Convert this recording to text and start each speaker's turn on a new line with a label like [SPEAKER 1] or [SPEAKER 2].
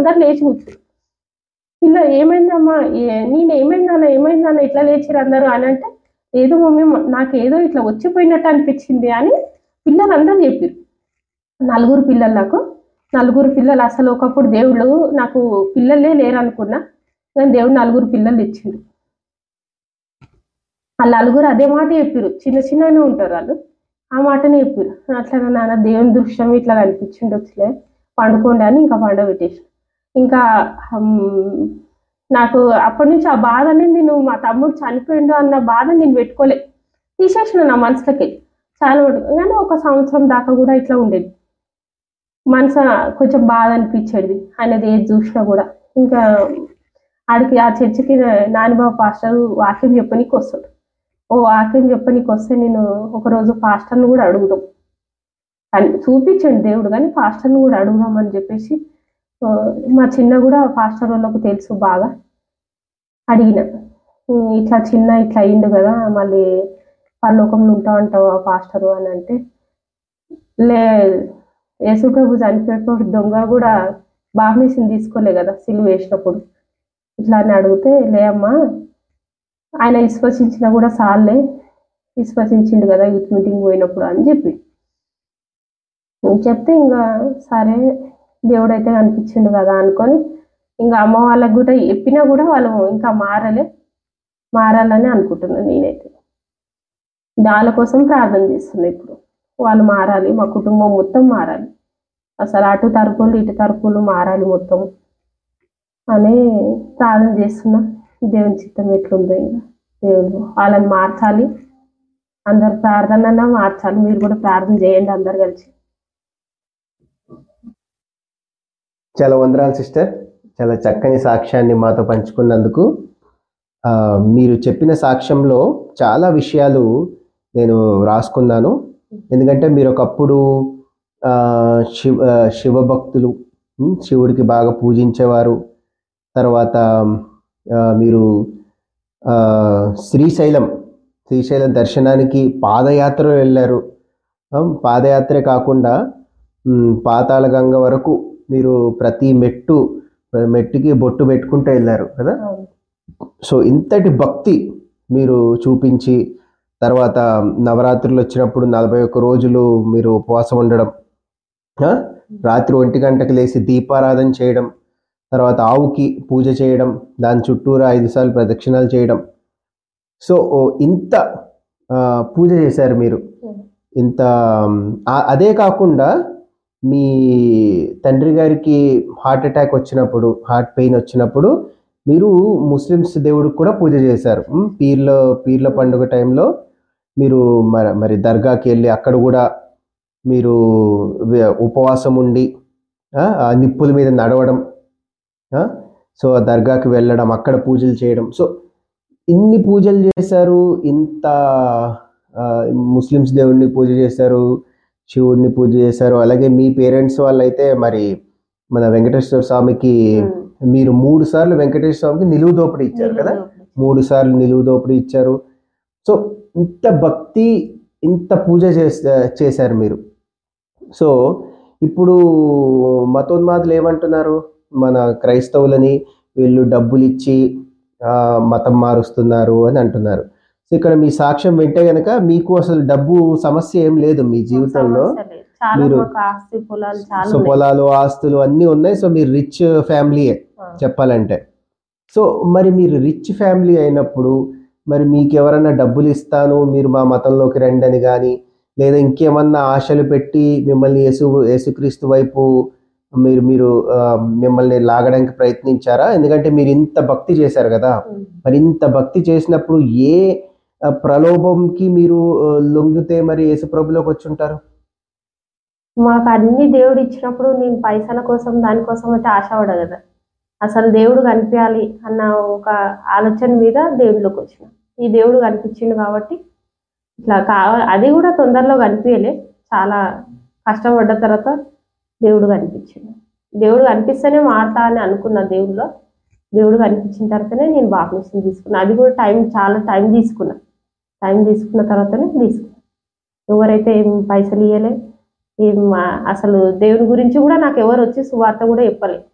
[SPEAKER 1] అందరు లేచి కూర్చురు పిల్ల ఏమైందమ్మా ఏ- నేను ఏమైందన్న ఏమైందన్న ఇట్లా లేచిరు అందరూ అని అంటే ఏదో మమ్మీ మ- నాకు ఏదో ఇట్లా వచ్చిపోయినట్టు అనిపించింది అని పిల్లలందరూ చెప్పారు నలుగురు పిల్లలు నాకు నలుగురు పిల్లలు అసలు ఒకప్పుడు దేవుడు నాకు పిల్లలే లేరు అనుకున్నా కానీ దేవుడు నలుగురు పిల్లలు ఇచ్చిండు ఆ నలుగురు అదే మాట చెప్పారు చిన్న చిన్ననే ఉంటారు వాళ్ళు ఆ మాటనే చెప్పారు అట్లా నాన్న దేవుని దృశ్యం ఇట్లా కనిపించిండొచ్చులే పండుకోండి అని ఇంకా పండబెట్టేసి ఇంకా హమ్, నాకు అప్పటి నుంచి ఆ బాధ అనేది నేను మా తమ్ముడు చనిపోయిండు అన్న బాధ నేను పెట్టుకోలే తీసేసిన నా మనసులోకి చాలా మటుకు కానీ ఒక సంవత్సరం దాకా కూడా ఇట్లా ఉండేది మనసు కొంచెం బాధ అనిపించేది ఆయనది ఏది చూసినా కూడా ఇంకా ఆడికి ఆ చర్చికి నానిబాబు పాస్టర్ వాక్యం చెప్పనీకి వస్తాడు ఓ వాక్యం చెప్పనీకి వస్తే నేను ఒకరోజు పాస్టర్ని కూడా అడుగుదాం అని చూపించండి దేవుడు కానీ పాస్టర్ని కూడా అడుగుదాం అని చెప్పేసి ఆ, మా చిన్న కూడా పాస్టర్ వాళ్ళకు తెలుసు బాగా అడిగిన ఉమ్, ఇట్లా చిన్న ఇట్లా అయిండు కదా మళ్ళీ పరలోకంలో ఉంటా అంటావా పాస్టరు అని అంటే లే యేసు ప్రభు చనిపోయేటప్పుడు దొంగ కూడా బాప్నీసిని తీసుకోలే కదా సిలువ వేసినప్పుడు ఇట్లా అని అడిగితే లే అమ్మా ఆయన విశ్వసించినా కూడా సాల్లే విశ్వసించిండు కదా యూత్ మీటింగ్ పోయినప్పుడు అని చెప్పి చెప్తే ఇంకా సరే దేవుడైతే కనిపించిండు కదా అనుకొని ఇంకా అమ్మ వాళ్ళకి కూడా చెప్పినా కూడా వాళ్ళు ఇంకా మారలే మారాలని అనుకుంటున్నాను నేనైతే వాళ్ళ కోసం ప్రార్థన చేస్తున్నా ఇప్పుడు వాళ్ళు మారాలి మా కుటుంబం మొత్తం మారాలి అసలు అటు తరపులు ఇటు తరపులు మారాలి మొత్తం అని ప్రార్థన చేస్తున్నా దేవుని చిత్తం ఎట్లుందో ఇంకా దేవుడు వాళ్ళని మార్చాలి అందరు ప్రార్థన మార్చాలి మీరు కూడా ప్రార్థన చేయండి అందరు కలిసి
[SPEAKER 2] చాలా వందనాలు సిస్టర్ చాలా చక్కని సాక్ష్యాన్ని మాతో పంచుకున్నందుకు ఆ, మీరు చెప్పిన సాక్ష్యంలో చాలా విషయాలు నేను రాసుకున్నాను ఎందుకంటే మీరు ఒకప్పుడు ఆ, శివ ఆ, శివభక్తులు ఉమ్, శివుడికి బాగా పూజించేవారు తర్వాత ఆ, మీరు ఆ, శ్రీశైలం శ్రీశైలం దర్శనానికి పాదయాత్రలో వెళ్ళారు ఆ, పాదయాత్రే కాకుండా ఉమ్, పాతాళగంగ వరకు మీరు ప్రతి మెట్టు మెట్టుకి బొట్టు పెట్టుకుంటూ వెళ్ళారు కదా సో ఇంతటి భక్తి మీరు చూపించి తర్వాత నవరాత్రులు వచ్చినప్పుడు నలభై ఒక్క రోజులు మీరు ఉపవాసం ఉండడం ఆ? రాత్రి ఒంటి గంటకు లేచి దీపారాధన చేయడం తర్వాత ఆవుకి పూజ చేయడం దాని చుట్టూరా ఐదు సార్లు ప్రదక్షిణాలు చేయడం సో ఓ ఇంత ఆ, పూజ చేశారు మీరు ఇంత ఆ- అదే కాకుండా మీ తండ్రి గారికి హార్ట్ అటాక్ వచ్చినప్పుడు హార్ట్ పెయిన్ వచ్చినప్పుడు మీరు ముస్లిమ్స్ దేవుడికి కూడా పూజ చేశారు ఉమ్, పీర్ల పీర్ల పండుగ టైంలో మీరు మరి మరి దర్గాకి వెళ్ళి అక్కడ కూడా మీరు వ- ఉపవాసం ఉండి ఆ, ఆ నిప్పుల మీద నడవడం ఆ, సో ఆ దర్గాకి వెళ్ళడం అక్కడ పూజలు చేయడం సో ఇన్ని పూజలు చేశారు ఇంత ఆ, ముస్లిమ్స్ దేవుడిని పూజ చేశారు శివుడిని పూజ చేశారు అలాగే మీ పేరెంట్స్ వాళ్ళైతే మరి మన వెంకటేశ్వర స్వామికి మీరు మూడు సార్లు వెంకటేశ్వర స్వామికి నిలువు దోపిడీ ఇచ్చారు కదా మూడు సార్లు నిలువు దోపిడీ ఇచ్చారు సో ఇంత భక్తి ఇంత పూజ చేసా చేశారు మీరు సో ఇప్పుడు మతోన్మాదులు ఏమంటున్నారు మన క్రైస్తవులని వీళ్ళు డబ్బులు ఇచ్చి ఆ, మతం మారుస్తున్నారు అని అంటున్నారు సో ఇక్కడ మీ సాక్ష్యం వింటే గనక మీకు అసలు డబ్బు సమస్య ఏం లేదు మీ జీవితంలో
[SPEAKER 1] సమస్య లేదు. చాలా
[SPEAKER 2] మీరు-
[SPEAKER 1] మాకు ఆస్తి పొలాలు చాలా
[SPEAKER 2] సో
[SPEAKER 1] ఉన్నాయి.
[SPEAKER 2] పొలాలు ఆస్తులు అన్నీ ఉన్నాయి సో మీరు రిచ్ ఫ్యామిలీయే
[SPEAKER 1] ఆ.
[SPEAKER 2] చెప్పాలంటే సో మరి మీరు రిచ్ ఫ్యామిలీ అయినప్పుడు మరి మీకు ఎవరైనా డబ్బులు ఇస్తాను మీరు మా మతంలోకి రండి అని కానీ లేదా ఇంకేమన్నా ఆశలు పెట్టి మిమ్మల్ని యేసు యేసుక్రీస్తు వైపు మీరు మీరు ఆ, మిమ్మల్ని లాగడానికి ప్రయత్నించారా ఎందుకంటే మీరు ఇంత భక్తి చేశారు కదా
[SPEAKER 1] ఉమ్.
[SPEAKER 2] మరి ఇంత భక్తి చేసినప్పుడు ఏ ఆ, ప్రలోభంకి మీరు ఆ, లొంగితే మరి యేసు ప్రభులోకి వచ్చి ఉంటారు
[SPEAKER 1] మాకు అన్ని దేవుడు ఇచ్చినప్పుడు నేను పైసల కోసం దానికోసం అయితే ఆశపడ కదా అసలు దేవుడు కనిపించాలి అన్న ఒక ఆలోచన మీద దేవుడిలోకి వచ్చిన ఈ దేవుడు కనిపించిండు కాబట్టి ఇట్లా కావ అది కూడా తొందరలో కనిపించలే చాలా కష్టపడ్డ తర్వాత దేవుడు కనిపించిండు దేవుడు కనిపిస్తేనే మారుతా అని అనుకున్న దేవుడిలో దేవుడు కనిపించిన తర్వాతనే నేను బాప్టిజం తీసుకున్నా అది కూడా టైం చాలా టైం తీసుకున్నా టైం తీసుకున్న తర్వాతనే తీసుకున్నా ఎవరైతే ఏం పైసలు ఇవ్వలే ఏం ఆ, అసలు దేవుని గురించి కూడా నాకు ఎవరు వచ్చి సువార్త కూడా చెప్పలే